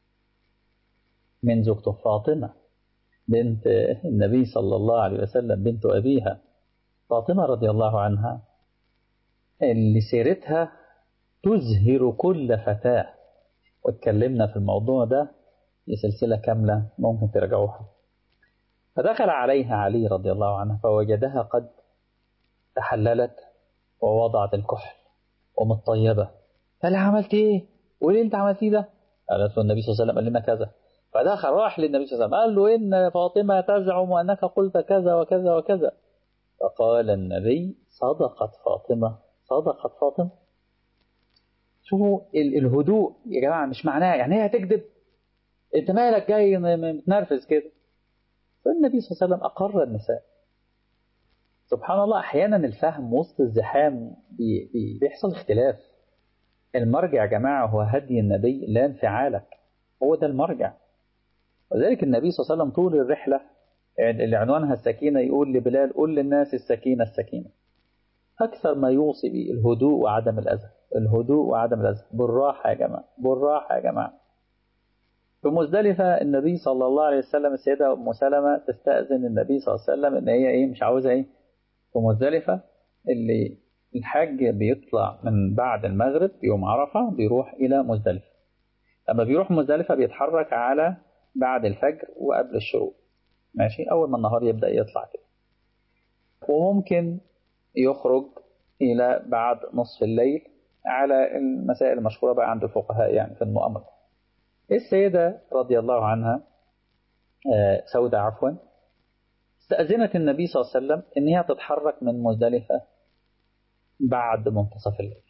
من زوجته فاطمة بنت النبي صلى الله عليه وسلم بنت أبيها فاطمة رضي الله عنها اللي سيرتها تزهر كل فتاة واتكلمنا في الموضوع ده في سلسلة كاملة ممكن ترجعوها فدخل عليها علي رضي الله عنه فوجدها قد تحللت ووضعت الكحل ومتطيبة قال عملت ايه؟ وليه انت عملتيه ده؟ قالت له النبي صلى الله عليه وسلم قال لنا كذا فدخل راح للنبي صلى الله عليه وسلم قال له إن فاطمة تزعم أنك قلت كذا وكذا وكذا فقال النبي صدقت فاطمة صدقت فاطمة شوفوا الهدوء يا جماعة مش معناه يعني هي هتكذب انت مالك جاي متنرفز كده فالنبي صلى الله عليه وسلم أقر النساء سبحان الله أحيانا الفهم وسط الزحام بي بي بيحصل اختلاف المرجع يا جماعة هو هدي النبي لا انفعالك هو ده المرجع وذلك النبي صلى الله عليه وسلم طول الرحلة اللي عنوانها السكينة يقول لبلال قل للناس السكينة السكينة أكثر ما يوصي به الهدوء وعدم الأذى الهدوء وعدم الأذى بالراحة يا جماعة بالراحة يا جماعة في مزدلفة النبي صلى الله عليه وسلم السيدة أم سلمة تستأذن النبي صلى الله عليه وسلم إن هي إيه مش عاوزة إيه في مزدلفة اللي الحاج بيطلع من بعد المغرب يوم عرفة بيروح إلى مزدلفة لما بيروح مزدلفة بيتحرك على بعد الفجر وقبل الشروق ماشي أول ما النهار يبدأ يطلع كده وممكن يخرج إلى بعد نصف الليل على المسائل المشهورة بقى عند الفقهاء يعني في المؤامرة السيدة رضي الله عنها سودة عفوا استأذنت النبي صلى الله عليه وسلم إن هي تتحرك من مزدلفة بعد منتصف الليل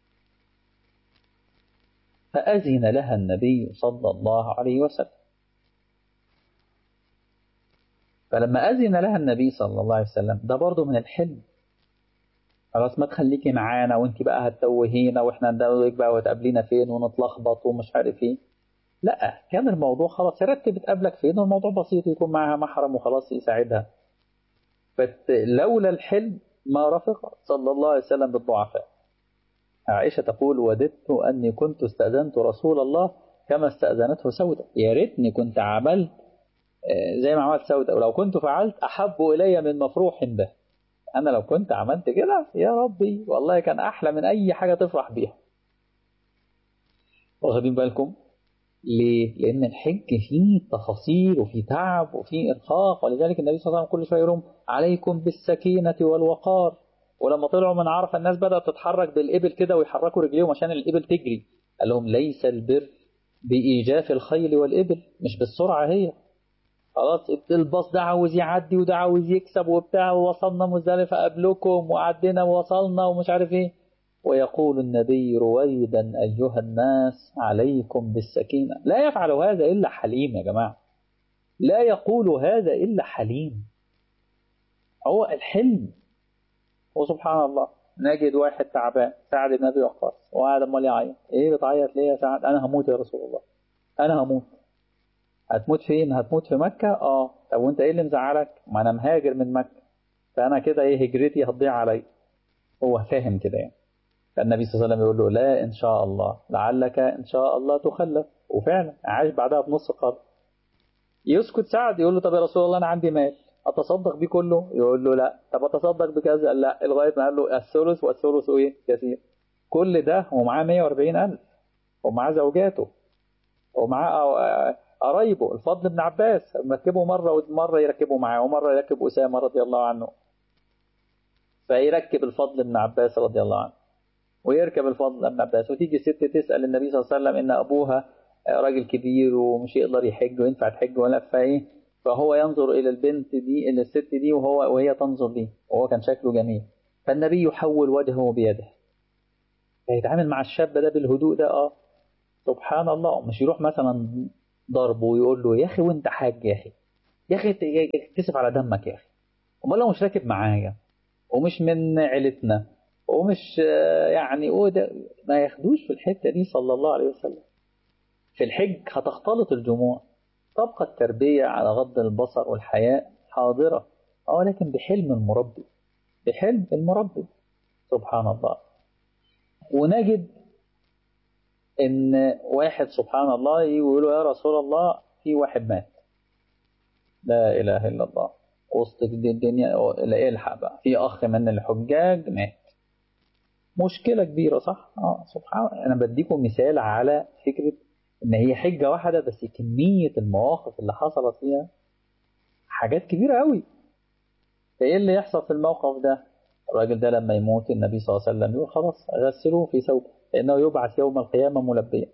فأذن لها النبي صلى الله عليه وسلم فلما أذن لها النبي صلى الله عليه وسلم ده برضه من الحلم خلاص ما تخليكي معانا وانت بقى هتتوهينا واحنا ندوك بقى وتقابلينا فين ونتلخبط ومش عارف ايه لا كان الموضوع خلاص رتب تقابلك فين والموضوع بسيط يكون معاها محرم وخلاص يساعدها لولا الحلم ما رفق صلى الله عليه وسلم بالضعفاء عائشة تقول وددت أني كنت استأذنت رسول الله كما استأذنته سودة يا ريتني كنت عملت زي ما عملت سودة ولو كنت فعلت أحب إلي من مفروح به أنا لو كنت عملت كده يا ربي والله كان أحلى من أي حاجة تفرح بيها واخدين بالكم ليه؟ لأن الحج فيه تفاصيل وفيه تعب وفيه إرهاق ولذلك النبي صلى الله عليه وسلم كل شوية يقول عليكم بالسكينة والوقار ولما طلعوا من عرفة الناس بدأت تتحرك بالإبل كده ويحركوا رجليهم عشان الإبل تجري قال لهم ليس البر بإيجاف الخيل والإبل مش بالسرعة هي خلاص الباص ده عاوز يعدي وده عاوز يكسب وبتاع ووصلنا مزدلفة قبلكم وعدينا ووصلنا ومش عارف ايه ويقول النبي رويدا أيها الناس عليكم بالسكينة لا يفعل هذا إلا حليم يا جماعة لا يقول هذا إلا حليم هو الحلم وسبحان الله نجد واحد تعبان سعد بن أبي وقاص وقاعد امال يعيط ايه بتعيط ليه يا سعد انا هموت يا رسول الله انا هموت هتموت فين هتموت في مكة اه طب وانت ايه اللي مزعلك ما انا مهاجر من مكة فانا كده ايه هجرتي هتضيع علي هو فاهم كده يعني فالنبي صلى الله عليه وسلم يقول له لا ان شاء الله لعلك ان شاء الله تخلف وفعلا عاش بعدها بنص قرن يسكت سعد يقول له طب يا رسول الله انا عندي مال اتصدق بيه كله يقول له لا طب اتصدق بكذا لا لغايه ما قال له الثلث والثلث ايه كثير كل ده ومعاه 140000 ومعاه زوجاته ومعاه قرايبه الفضل بن عباس مركبه مرة ومرة يركبه معاه ومرة يركب أسامة رضي الله عنه فيركب الفضل بن عباس رضي الله عنه ويركب الفضل بن عباس وتيجي الست تسأل النبي صلى الله عليه وسلم إن أبوها راجل كبير ومش يقدر يحج وينفع تحج ولا فإيه فهو ينظر إلى البنت دي إلى الست دي وهو وهي تنظر ليه وهو كان شكله جميل فالنبي يحول وجهه بيده فيتعامل مع الشاب ده بالهدوء ده اه سبحان الله مش يروح مثلا ضربه ويقول له يا اخي وانت حاج يا اخي يا اخي تكتسب على دمك يا اخي امال لو مش راكب معايا ومش من عيلتنا ومش يعني وده ما ياخدوش في الحته دي صلى الله عليه وسلم في الحج هتختلط الجموع تبقى التربيه على غض البصر والحياء حاضره اه لكن بحلم المربي بحلم المربي سبحان الله ونجد ان واحد سبحان الله يقول له يا رسول الله في واحد مات لا اله الا الله وسط الدنيا لا الحق بقى في اخ من الحجاج مات مشكله كبيره صح اه سبحان الله انا بديكم مثال على فكره ان هي حجه واحده بس كميه المواقف اللي حصلت فيها حاجات كبيره قوي فايه اللي يحصل في الموقف ده الراجل ده لما يموت النبي صلى الله عليه وسلم يقول خلاص غسلوه في ثوبه لأنه يبعث يوم القيامة ملبيا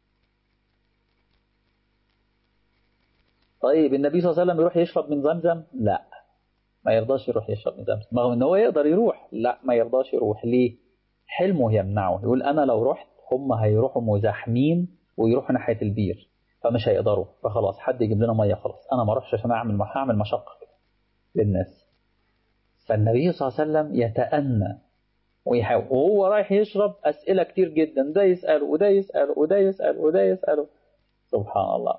طيب النبي صلى الله عليه وسلم يروح يشرب من زمزم لا ما يرضاش يروح يشرب من زمزم رغم ان هو يقدر يروح لا ما يرضاش يروح ليه حلمه يمنعه يقول انا لو رحت هم هيروحوا مزاحمين ويروحوا ناحيه البير فمش هيقدروا فخلاص حد يجيب لنا ميه خلاص انا ما اروحش عشان اعمل هعمل مشقه للناس فالنبي صلى الله عليه وسلم يتأنى ويحاول وهو رايح يشرب أسئلة كتير جدا ده يسأله وده يسأله وده يسأله وده يسأله سبحان الله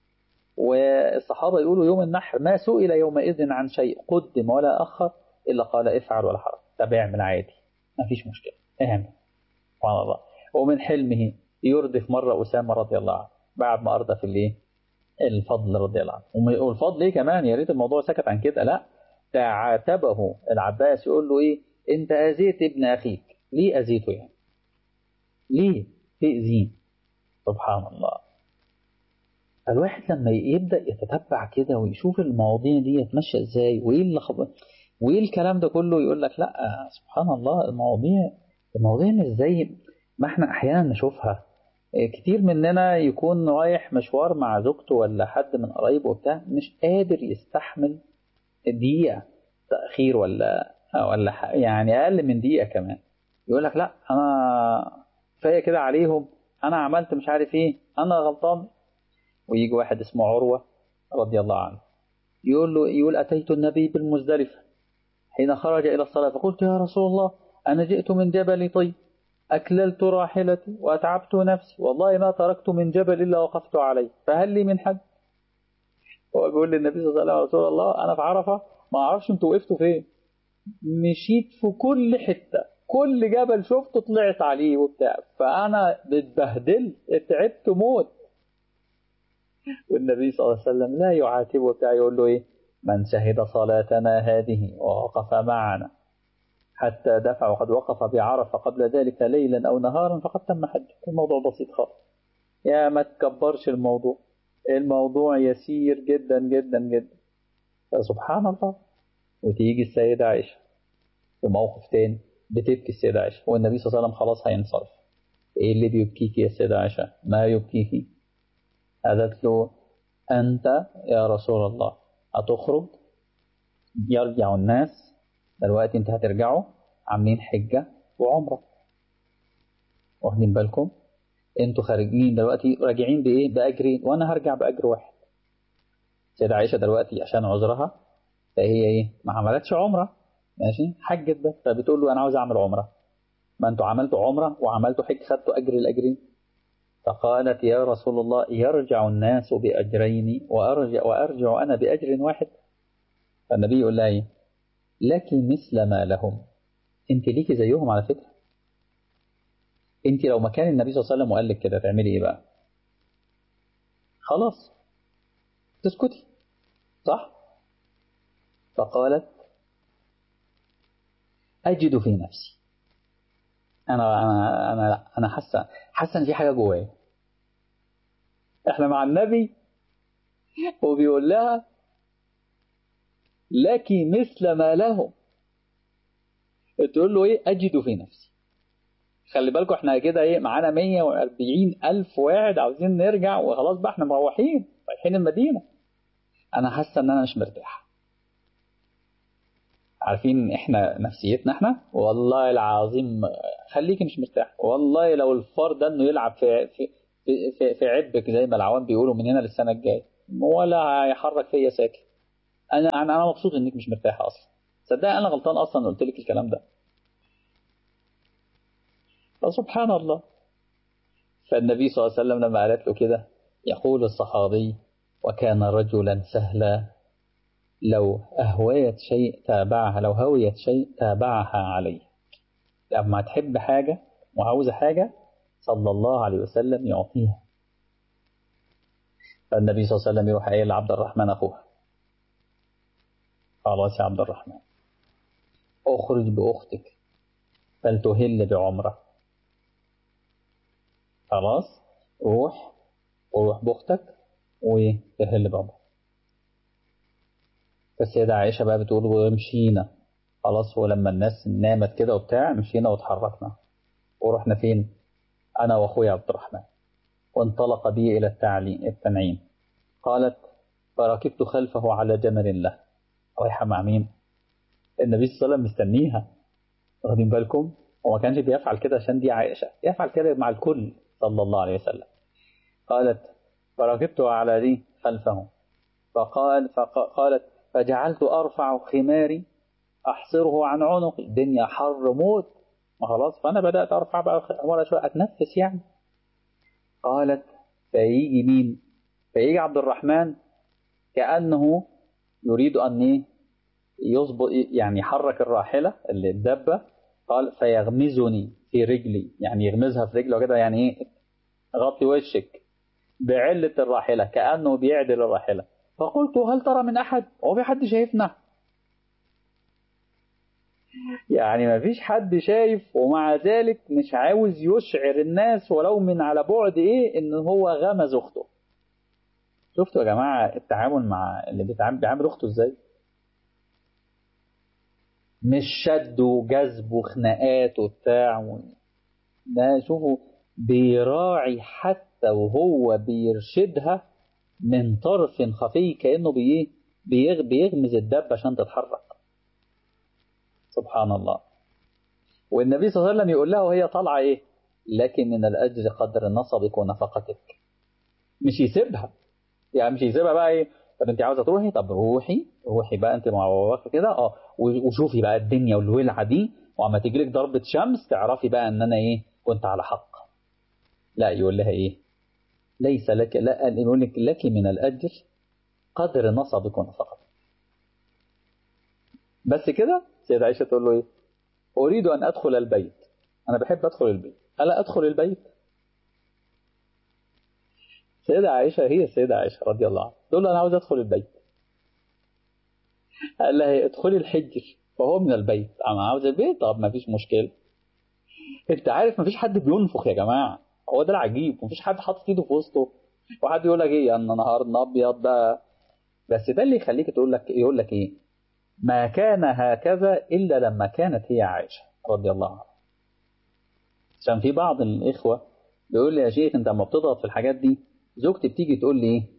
والصحابة يقولوا يوم النحر ما سئل يومئذ عن شيء قدم ولا أخر إلا قال افعل ولا حرج طب اعمل عادي ما فيش مشكلة اعمل سبحان الله ومن حلمه يردف مرة أسامة رضي الله عنه بعد ما أردف الايه الفضل رضي الله عنه والفضل ايه كمان يا ريت الموضوع سكت عن كده لا ده عاتبه العباس يقول له ايه انت اذيت ابن اخيك ليه اذيته يعني ليه تأذيه سبحان الله فالواحد لما يبدأ يتتبع كده ويشوف المواضيع دي ماشية ازاي وايه اللي خبر وايه الكلام ده كله يقول لك لا سبحان الله المواضيع المواضيع مش زي ما احنا احيانا نشوفها كتير مننا يكون رايح مشوار مع زوجته ولا حد من قرايبه وبتاع مش قادر يستحمل دقيقة تأخير ولا ولا يعني أقل من دقيقة كمان يقول لك لا أنا كفاية كده عليهم أنا عملت مش عارف إيه أنا غلطان ويجي واحد اسمه عروة رضي الله عنه يقول له يقول أتيت النبي بالمزدلفة حين خرج إلى الصلاة فقلت يا رسول الله أنا جئت من جبل طيب أكللت راحلتي وأتعبت نفسي والله ما تركت من جبل إلا وقفت عليه فهل لي من حد هو بيقول للنبي صلى الله عليه وسلم رسول الله أنا في عرفة ما أعرفش أنتوا وقفتوا فين مشيت في كل حتة كل جبل شفته طلعت عليه وبتاع فأنا اتبهدلت اتعبت موت والنبي صلى الله عليه وسلم لا يعاتبه بتاع يقول له إيه من شهد صلاتنا هذه ووقف معنا حتى دفع وقد وقف بعرفة قبل ذلك ليلا أو نهارا فقد تم حجه الموضوع بسيط خالص يا ما تكبرش الموضوع الموضوع يسير جدا جدا جدا فسبحان الله وتيجي السيدة عائشة في موقف تاني بتبكي السيدة عائشة والنبي صلى الله عليه وسلم خلاص هينصرف ايه اللي بيبكيك يا سيدة عائشة ما يبكيك قالت له أنت يا رسول الله هتخرج يرجع الناس دلوقتي انت هترجعوا عاملين حجة وعمرة واخدين بالكم انتوا خارجين دلوقتي راجعين بايه باجرين وانا هرجع باجر واحد سيدة عائشة دلوقتي عشان عذرها فهي ايه ما عملتش عمرة ماشي حجت بس فبتقول له انا عاوز اعمل عمرة ما انتوا عملتوا عمرة وعملتوا حج خدتوا اجر الاجرين فقالت يا رسول الله يرجع الناس بأجرين وأرجع, وأرجع أنا بأجر واحد فالنبي يقول لها ايه لك مثل ما لهم انت ليكي زيهم على فكرة انت لو مكان النبي صلى الله عليه وسلم وقال لك كده تعملي ايه بقى خلاص تسكتي صح فقالت أجد في نفسي أنا أنا أنا أنا حاسة حاسة إن في حاجة جوايا إحنا مع النبي وبيقول لها لك مثل ما لهم تقول له ايه اجد في نفسي خلي بالكم احنا كده ايه معانا 140 الف واحد عاوزين نرجع وخلاص بقى احنا مروحين رايحين المدينه انا حاسه ان انا مش مرتاح عارفين احنا نفسيتنا احنا والله العظيم خليكي مش مرتاح والله لو الفار ده انه يلعب في في في, في, في عبك زي ما العوام بيقولوا من هنا للسنة الجاية ولا هيحرك فيا ساكن انا انا انا مبسوط انك مش مرتاحة اصلا صدق انا غلطان اصلا قلت لك الكلام ده فسبحان الله فالنبي صلى الله عليه وسلم لما قالت له كده يقول الصحابي وكان رجلا سهلا لو أهويت شيء تابعها لو هويت شيء تابعها عليه لما تحب حاجة وعاوزة حاجة صلى الله عليه وسلم يعطيها فالنبي صلى الله عليه وسلم يروح قايل لعبد الرحمن أخوها خلاص يا عبد الرحمن اخرج بأختك فلتهل بعمرة خلاص روح وروح بأختك وتهل بعمرة فالسيدة عائشة بقى بتقول ومشينا خلاص ولما الناس نامت كده وبتاع مشينا وتحركنا ورحنا فين أنا وأخويا عبد الرحمن وانطلق بي إلى التعليم التنعيم قالت فركبت خلفه على جمل له رايحة مع مين النبي صلى الله عليه وسلم مستنيها واخدين بالكم وما كانش بيفعل كده عشان دي عائشة يفعل كده مع الكل صلى الله عليه وسلم قالت فركبت على دي خلفه فقال فقالت فجعلت أرفع خماري أحصره عن عنقي الدنيا حر موت ما خلاص فأنا بدأت أرفع بقى ولا شوية أتنفس يعني قالت فيجي مين فيجي عبد الرحمن كأنه يريد أن إيه يظبط يعني يحرك الراحلة اللي الدبة قال فيغمزني في رجلي يعني يغمزها في رجله كده يعني ايه غطي وشك بعلة الراحلة كأنه بيعدل الراحلة فقلت هل ترى من أحد هو في حد شايفنا يعني ما فيش حد شايف ومع ذلك مش عاوز يشعر الناس ولو من على بعد ايه ان هو غمز اخته شفتوا يا جماعة التعامل مع اللي بيتعامل بيعامل اخته ازاي مش شد وجذب وخناقات وبتاع و... ده شوفوا بيراعي حتى وهو بيرشدها من طرف خفي كأنه بيه بيغ... بيغمز الدب عشان تتحرك سبحان الله والنبي صلى الله عليه وسلم يقول لها وهي طالعة ايه لكن من الأجر قدر نصبك ونفقتك مش يسيبها يعني مش يسيبها بقى ايه طب انت عاوزه تروحي طب روحي روحي بقى انت مع باباك كده اه وشوفي بقى الدنيا والولعه دي واما تجيلك ضربه شمس تعرفي بقى ان انا ايه كنت على حق لا يقول لها ايه ليس لك لا يقول لك لك من الاجر قدر نصبك ونفقتك بس كده سيدة عائشة تقول له ايه اريد ان ادخل البيت انا بحب ادخل البيت الا ادخل البيت سيدة عائشة هي السيدة عائشة رضي الله عنها تقول له أنا عاوز أدخل البيت قال لها ادخلي الحجر فهو من البيت أنا عاوز البيت طب ما فيش مشكلة أنت عارف ما فيش حد بينفخ يا جماعة هو ده العجيب ما فيش حد حاطط ايده في وسطه وحد يقول لك ايه ان نهارنا ابيض بقى بس ده اللي يخليك تقول لك يقول لك ايه ما كان هكذا الا لما كانت هي عائشه رضي الله عنها عشان في بعض الاخوه بيقول لي يا شيخ انت لما بتضغط في الحاجات دي زوجتي بتيجي تقول لي ايه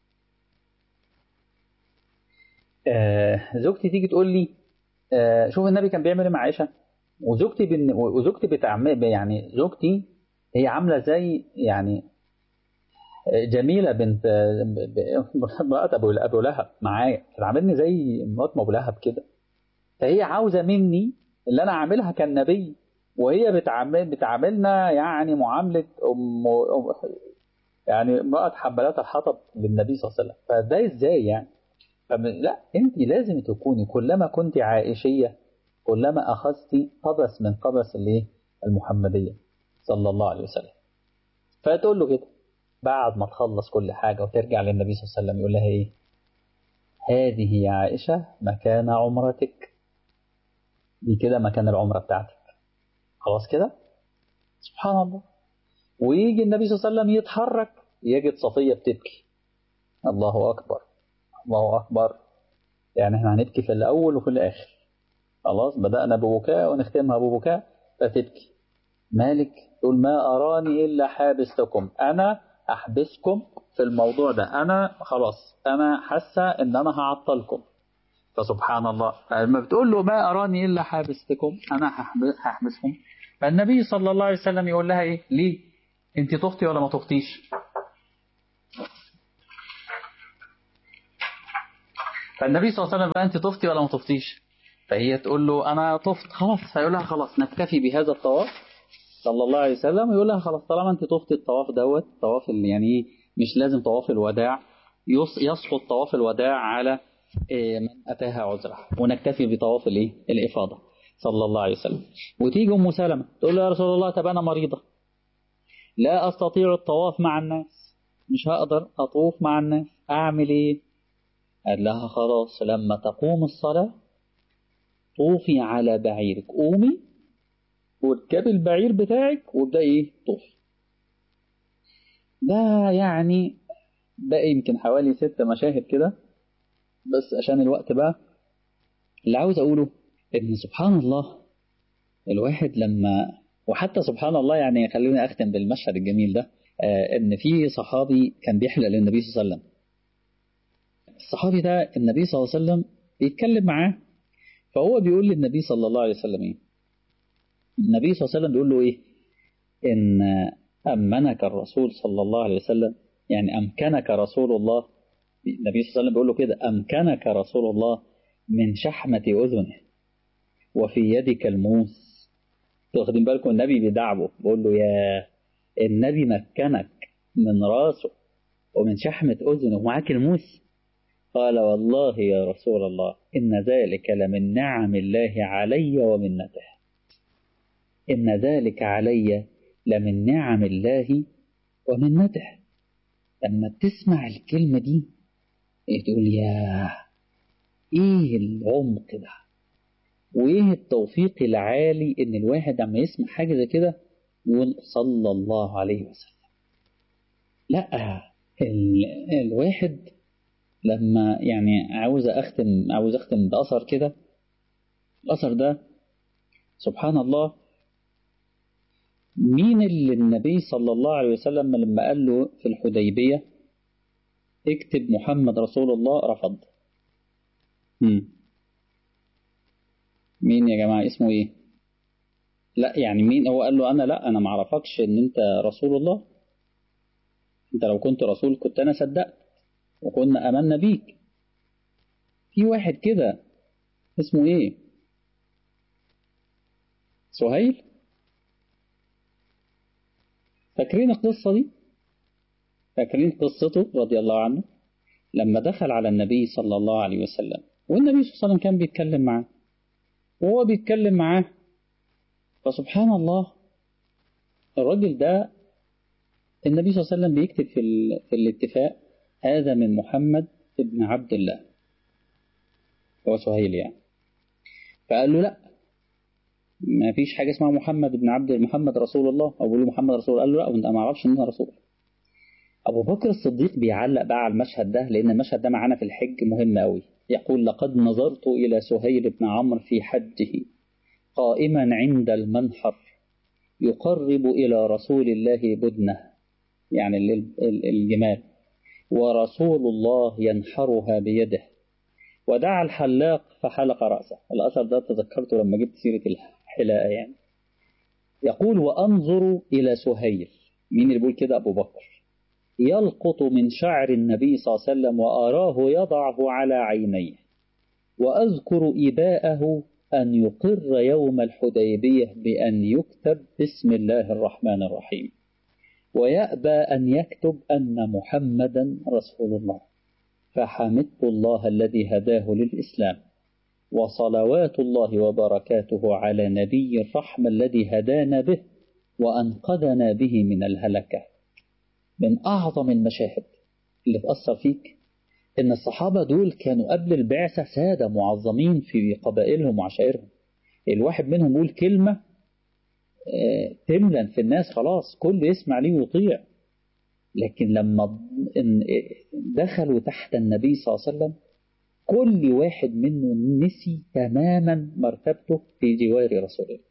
آه زوجتي تيجي تقول لي آه شوف النبي كان بيعمل ايه مع عائشه وزوجتي بن... وزوجتي بتعمل يعني زوجتي هي عامله زي يعني جميله بنت مرات ابو ابو لهب معايا بتعاملني زي مرات ابو لهب كده فهي عاوزه مني اللي انا عاملها كالنبي وهي بتعامل بتعاملنا يعني معامله ام يعني امرأة حبلات الحطب للنبي صلى الله عليه وسلم فده ازاي يعني لا انت لازم تكوني كلما كنت عائشية كلما أخذت قبس من قبس الايه المحمدية صلى الله عليه وسلم فتقول له كده بعد ما تخلص كل حاجة وترجع للنبي صلى الله عليه وسلم يقول لها ايه هذه يا عائشة مكان عمرتك دي كده مكان العمرة بتاعتك خلاص كده سبحان الله ويجي النبي صلى الله عليه وسلم يتحرك يجد صفية بتبكي الله أكبر الله أكبر يعني احنا هنبكي في الأول وفي الآخر خلاص بدأنا ببكاء ونختمها ببكاء فتبكي مالك تقول ما أراني إلا حابستكم أنا أحبسكم في الموضوع ده أنا خلاص أنا حاسة إن أنا هعطلكم فسبحان الله لما بتقول له ما أراني إلا حابستكم أنا هحبسكم فالنبي صلى الله عليه وسلم يقول لها إيه ليه انت تخطي ولا ما تخطيش فالنبي صلى الله عليه وسلم بقى انت تفتي ولا ما تفتيش فهي تقول له انا طفت خلاص فيقول لها خلاص نكتفي بهذا الطواف صلى الله عليه وسلم ويقول لها خلاص طالما انت طفتي الطواف دوت طواف اللي يعني مش لازم طواف الوداع يسقط طواف الوداع على من اتاها عذره ونكتفي بطواف الايه الافاضه صلى الله عليه وسلم وتيجي ام سلمه تقول له يا رسول الله طب انا مريضه لا استطيع الطواف مع الناس مش هقدر اطوف مع الناس اعمل ايه قال لها خلاص لما تقوم الصلاة طوفي على بعيرك قومي واركبي البعير بتاعك وابدأي ايه طوفي ده يعني باقي يمكن حوالي ست مشاهد كده بس عشان الوقت بقى اللي عاوز اقوله ان سبحان الله الواحد لما وحتى سبحان الله يعني خليني اختم بالمشهد الجميل ده آه ان في صحابي كان بيحلق للنبي صلى الله عليه وسلم الصحابي ده النبي صلى الله عليه وسلم بيتكلم معاه فهو بيقول للنبي صلى الله عليه وسلم ايه النبي صلى الله عليه وسلم بيقول له ايه ان امنك الرسول صلى الله عليه وسلم يعني امكنك رسول الله النبي صلى الله عليه وسلم بيقول له كده امكنك رسول الله من شحمة اذنه وفي يدك الموس واخدين بالكم النبي بيدعبه بيقول له يا النبي مكنك من راسه ومن شحمة اذنه ومعاك الموس قال والله يا رسول الله إن ذلك لمن نعم الله علي ومنته إن ذلك علي لمن نعم الله ومنته لما تسمع الكلمة دي تقول يا إيه العمق ده وإيه التوفيق العالي إن الواحد لما يسمع حاجة زي كده يقول صلى الله عليه وسلم لا الواحد لما يعني عاوز اختم عاوز اختم باثر كده الاثر ده سبحان الله مين اللي النبي صلى الله عليه وسلم لما قال له في الحديبية اكتب محمد رسول الله رفض مم. مين يا جماعة اسمه ايه لا يعني مين هو قال له انا لا انا معرفكش ان انت رسول الله انت لو كنت رسول كنت انا صدقت وكنا امنا بيك في واحد كده اسمه ايه سهيل فاكرين القصة دي فاكرين قصته رضي الله عنه لما دخل على النبي صلى الله عليه وسلم والنبي صلى الله عليه وسلم كان بيتكلم معاه وهو بيتكلم معاه فسبحان الله الراجل ده النبي صلى الله عليه وسلم بيكتب في, في الاتفاق هذا من محمد ابن عبد الله هو سهيل يعني فقال له لا ما فيش حاجة اسمها محمد بن عبد محمد رسول الله أو له محمد رسول قال له لا وانت ما اعرفش ان انا رسول أبو بكر الصديق بيعلق بقى على المشهد ده لأن المشهد ده معانا في الحج مهم أوي يقول لقد نظرت إلى سهيل بن عمرو في حجه قائما عند المنحر يقرب إلى رسول الله بدنه يعني الجمال ورسول الله ينحرها بيده ودعا الحلاق فحلق رأسه الأثر ده تذكرته لما جبت سيرة الحلاقة يعني يقول وأنظر إلى سهيل مين اللي بيقول كده أبو بكر يلقط من شعر النبي صلى الله عليه وسلم وأراه يضعه على عينيه وأذكر إباءه أن يقر يوم الحديبية بأن يكتب بسم الله الرحمن الرحيم ويأبى أن يكتب أن محمدا رسول الله فحمدت الله الذي هداه للإسلام وصلوات الله وبركاته على نبي الرحمة الذي هدانا به وأنقذنا به من الهلكة من أعظم المشاهد اللي تأثر فيك إن الصحابة دول كانوا قبل البعثة سادة معظمين في قبائلهم وعشائرهم الواحد منهم يقول كلمة تملا في الناس خلاص كل يسمع ليه ويطيع لكن لما دخلوا تحت النبي صلى الله عليه وسلم كل واحد منه نسي تماما مرتبته في جوار رسول الله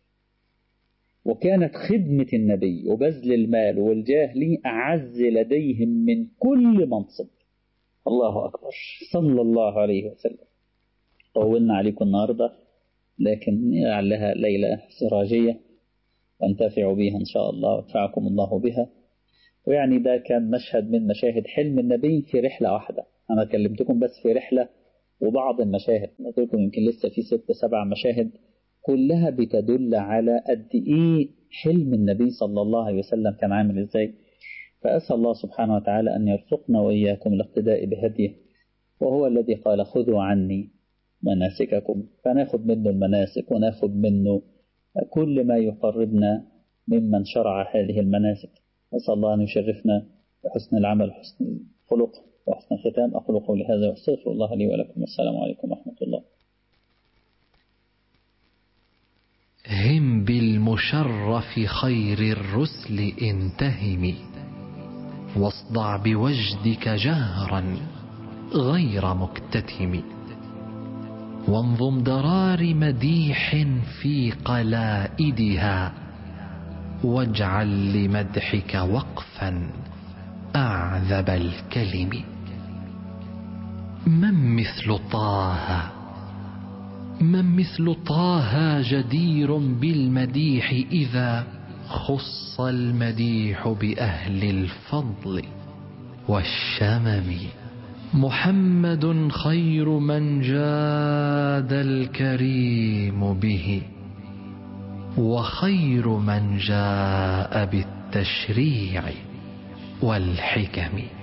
وكانت خدمة النبي وبذل المال والجاه لي أعز لديهم من كل منصب الله أكبر صلى الله عليه وسلم طولنا عليكم النهاردة لكن لعلها ليلة سراجية وانتفعوا بها إن شاء الله وانفعكم الله بها ويعني ده كان مشهد من مشاهد حلم النبي في رحلة واحدة أنا كلمتكم بس في رحلة وبعض المشاهد قلت لكم يمكن لسه في ست سبع مشاهد كلها بتدل على قد إيه حلم النبي صلى الله عليه وسلم كان عامل إزاي فأسأل الله سبحانه وتعالى أن يرزقنا وإياكم الاقتداء بهديه وهو الذي قال خذوا عني مناسككم فناخذ منه المناسك وناخذ منه كل ما يقربنا ممن شرع هذه المناسك نسأل الله أن يشرفنا بحسن العمل وحسن الخلق وحسن الختام أقول قولي هذا وأستغفر الله لي ولكم والسلام عليكم ورحمة الله هم بالمشرف خير الرسل انتهم واصدع بوجدك جهرا غير مكتتم وانظم درار مديح في قلائدها واجعل لمدحك وقفا أعذب الكلم من مثل طه من مثل طه جدير بالمديح إذا خص المديح بأهل الفضل والشمم محمد خير من جاد الكريم به وخير من جاء بالتشريع والحكم